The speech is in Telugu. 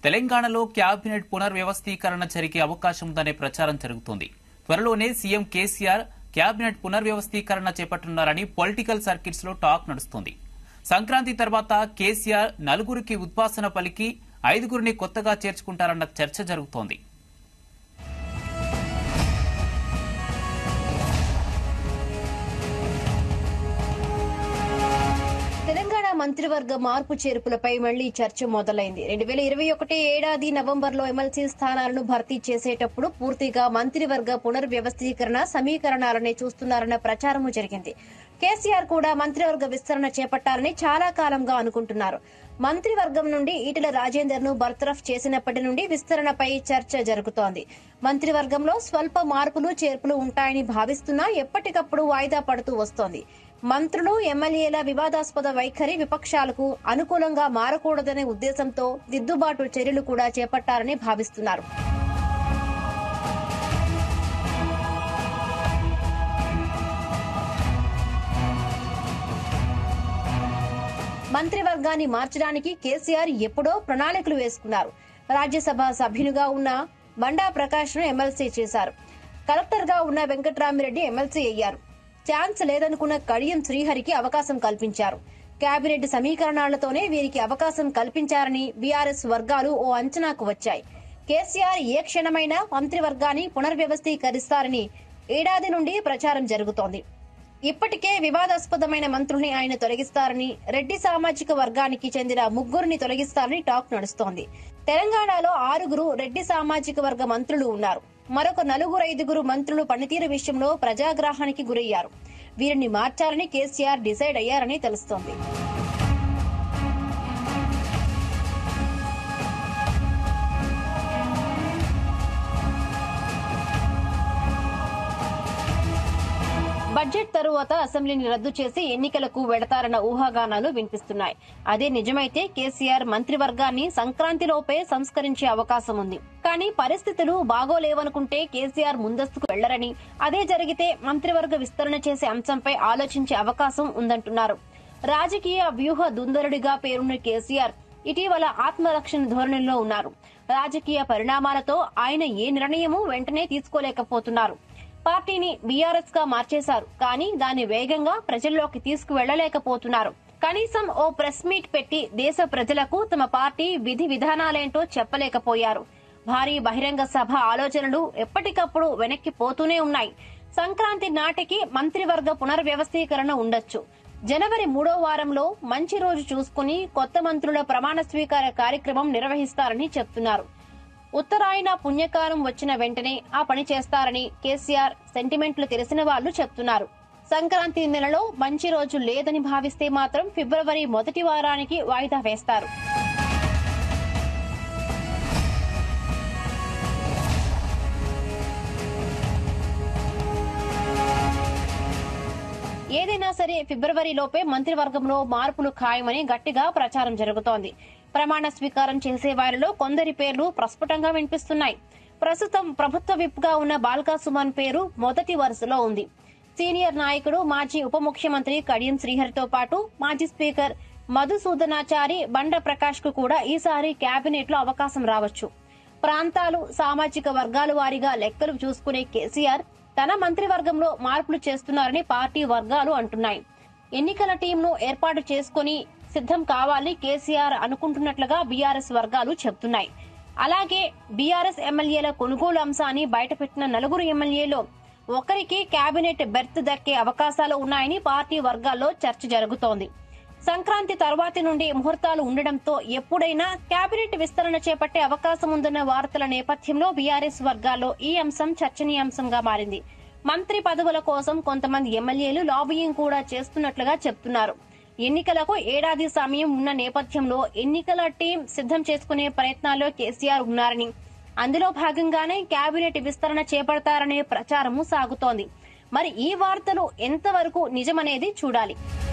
తెలంగాణలో క్యాబినెట్ పునర్వ్యవస్థీకరణ జరిగే అవకాశం ఉందనే ప్రచారం జరుగుతోంది త్వరలోనే సీఎం కేసీఆర్ క్యాబినెట్ పునర్వ్యవస్థీకరణ చేపట్టనున్నారని పొలిటికల్ సర్కిట్స్ లో టాక్ నడుస్తోంది సంక్రాంతి తర్వాత కేసీఆర్ నలుగురికి ఉద్వాసన పలికి ఐదుగురిని కొత్తగా చేర్చుకుంటారన్న చర్చ జరుగుతోంది తెలంగాణ మంత్రివర్గ మార్పు చేర్పులపై మళ్లీ చర్చ మొదలైంది రెండు వేల ఇరవై ఒకటి ఏడాది నవంబర్లో ఎమ్మెల్సీ స్థానాలను భర్తీ చేసేటప్పుడు పూర్తిగా మంత్రివర్గ పునర్వ్యవస్థీకరణ సమీకరణాలనే చూస్తున్నారన్న ప్రచారము జరిగింది కేసీఆర్ కూడా మంత్రివర్గ విస్తరణ చేపట్టాలని చాలా కాలంగా అనుకుంటున్నారు మంత్రివర్గం నుండి ఈటెల రాజేందర్ ను బర్తరఫ్ చేసినప్పటి నుండి విస్తరణపై చర్చ జరుగుతోంది మంత్రివర్గంలో స్వల్ప మార్పులు చేర్పులు ఉంటాయని భావిస్తున్నా ఎప్పటికప్పుడు వాయిదా పడుతూ వస్తోంది మంత్రులు ఎమ్మెల్యేల వివాదాస్పద వైఖరి విపక్షాలకు అనుకూలంగా మారకూడదనే ఉద్దేశంతో దిద్దుబాటు చర్యలు కూడా చేపట్టారని భావిస్తున్నారు మంత్రివర్గాన్ని మార్చడానికి కేసీఆర్ ఎప్పుడో ప్రణాళికలు వేసుకున్నారు రాజ్యసభ సభ్యునిగా ఉన్న బండా ప్రకాష్ ను ఎమ్మెల్సీ చేశారు కలెక్టర్ గా ఉన్న వెంకట్రామిరెడ్డి ఎమ్మెల్సీ అయ్యారు ఛాన్స్ లేదనుకున్న కడియం శ్రీహరికి అవకాశం కల్పించారు కేబినెట్ సమీకరణాలతోనే వీరికి అవకాశం కల్పించారని బీఆర్ఎస్ వర్గాలు ఓ అంచనాకు వచ్చాయి కేసీఆర్ ఏ క్షణమైనా మంత్రివర్గాన్ని పునర్వ్యవస్థీకరిస్తారని ఏడాది నుండి ప్రచారం జరుగుతోంది ఇప్పటికే వివాదాస్పదమైన మంత్రుల్ని ఆయన తొలగిస్తారని రెడ్డి సామాజిక వర్గానికి చెందిన ముగ్గురిని తొలగిస్తారని టాక్ నడుస్తోంది తెలంగాణలో ఆరుగురు రెడ్డి సామాజిక వర్గ మంత్రులు ఉన్నారు మరొక నలుగురు ఐదుగురు మంత్రులు పనితీరు విషయంలో ప్రజాగ్రహానికి గురయ్యారు వీరిని మార్చాలని కేసీఆర్ డిసైడ్ అయ్యారని తెలుస్తోంది బడ్జెట్ తరువాత అసెంబ్లీని రద్దు చేసి ఎన్నికలకు వెడతారన్న ఊహాగానాలు వినిపిస్తున్నాయి అదే నిజమైతే కేసీఆర్ మంత్రివర్గాన్ని సంక్రాంతిలోపే సంస్కరించే అవకాశం ఉంది కానీ పరిస్థితులు బాగోలేవనుకుంటే కేసీఆర్ ముందస్తుకు వెళ్లరని అదే జరిగితే మంత్రివర్గ విస్తరణ చేసే అంశంపై ఆలోచించే అవకాశం ఉందంటున్నారు రాజకీయ వ్యూహ దుందరుడిగా పేరున్న కేసీఆర్ ఇటీవల ఆత్మరక్షణ ధోరణిలో ఉన్నారు రాజకీయ పరిణామాలతో ఆయన ఏ నిర్ణయమూ వెంటనే తీసుకోలేకపోతున్నారు పార్టీని బీఆర్ఎస్ గా మార్చేశారు కానీ దాన్ని వేగంగా ప్రజల్లోకి తీసుకువెళ్లలేకపోతున్నారు కనీసం ఓ ప్రెస్ మీట్ పెట్టి దేశ ప్రజలకు తమ పార్టీ విధి విధానాలేంటో చెప్పలేకపోయారు భారీ బహిరంగ సభ ఆలోచనలు ఎప్పటికప్పుడు వెనక్కి పోతూనే ఉన్నాయి సంక్రాంతి నాటికి మంత్రివర్గ పునర్వ్యవస్థీకరణ ఉండొచ్చు జనవరి మూడో వారంలో మంచి రోజు చూసుకుని కొత్త మంత్రుల ప్రమాణ స్వీకార కార్యక్రమం నిర్వహిస్తారని చెప్తున్నారు ఉత్తరాయణ పుణ్యకాలం వచ్చిన వెంటనే ఆ పని చేస్తారని కేసీఆర్ సెంటిమెంట్లు తెలిసిన వాళ్లు చెప్తున్నారు సంక్రాంతి నెలలో మంచి రోజు లేదని భావిస్తే మాత్రం ఫిబ్రవరి మొదటి వారానికి వాయిదా వేస్తారు ఏదైనా సరే ఫిబ్రవరిలోపే మంత్రివర్గంలో మార్పులు ఖాయమని గట్టిగా ప్రచారం జరుగుతోంది ప్రమాణ స్వీకారం చేసే వారిలో కొందరి పేర్లు ప్రస్ఫుటంగా వినిపిస్తున్నాయి ప్రస్తుతం ప్రభుత్వ విప్ గా ఉన్న బాల్కా సుమన్ పేరు మొదటి వరుసలో ఉంది సీనియర్ నాయకుడు మాజీ ఉప ముఖ్యమంత్రి కడియం శ్రీహరితో పాటు మాజీ స్పీకర్ మధుసూదనాచారి బండ ప్రకాష్ కు కూడా ఈసారి కేబినెట్ లో అవకాశం రావచ్చు ప్రాంతాలు సామాజిక వర్గాల వారీగా లెక్కలు చూసుకునే కేసీఆర్ తన మంత్రివర్గంలో మార్పులు చేస్తున్నారని పార్టీ వర్గాలు అంటున్నాయి ఎన్నికల టీంను ఏర్పాటు చేసుకుని సిద్ధం కావాలని కేసీఆర్ అనుకుంటున్నట్లుగా బీఆర్ఎస్ వర్గాలు చెబుతున్నాయి అలాగే బీఆర్ఎస్ ఎమ్మెల్యేల కొనుగోలు అంశాన్ని బయటపెట్టిన నలుగురు ఎమ్మెల్యేలో ఒకరికి కేబినెట్ బెర్త్ దక్కే అవకాశాలు ఉన్నాయని పార్టీ వర్గాల్లో చర్చ జరుగుతోంది సంక్రాంతి తర్వాతి నుండి ముహూర్తాలు ఉండడంతో ఎప్పుడైనా కేబినెట్ విస్తరణ చేపట్టే అవకాశం ఉందన్న వార్తల నేపథ్యంలో బీఆర్ఎస్ వర్గాల్లో ఈ అంశం చర్చనీయాంశంగా మారింది మంత్రి పదవుల కోసం కొంతమంది ఎమ్మెల్యేలు లాబియింగ్ కూడా చేస్తున్నట్లుగా చెప్తున్నారు ఎన్నికలకు ఏడాది సమయం ఉన్న నేపథ్యంలో ఎన్నికల టీం సిద్ధం చేసుకునే ప్రయత్నాల్లో కేసీఆర్ ఉన్నారని అందులో భాగంగానే కేబినెట్ విస్తరణ చేపడతారనే ప్రచారము సాగుతోంది మరి ఈ వార్తలు ఎంతవరకు నిజమనేది చూడాలి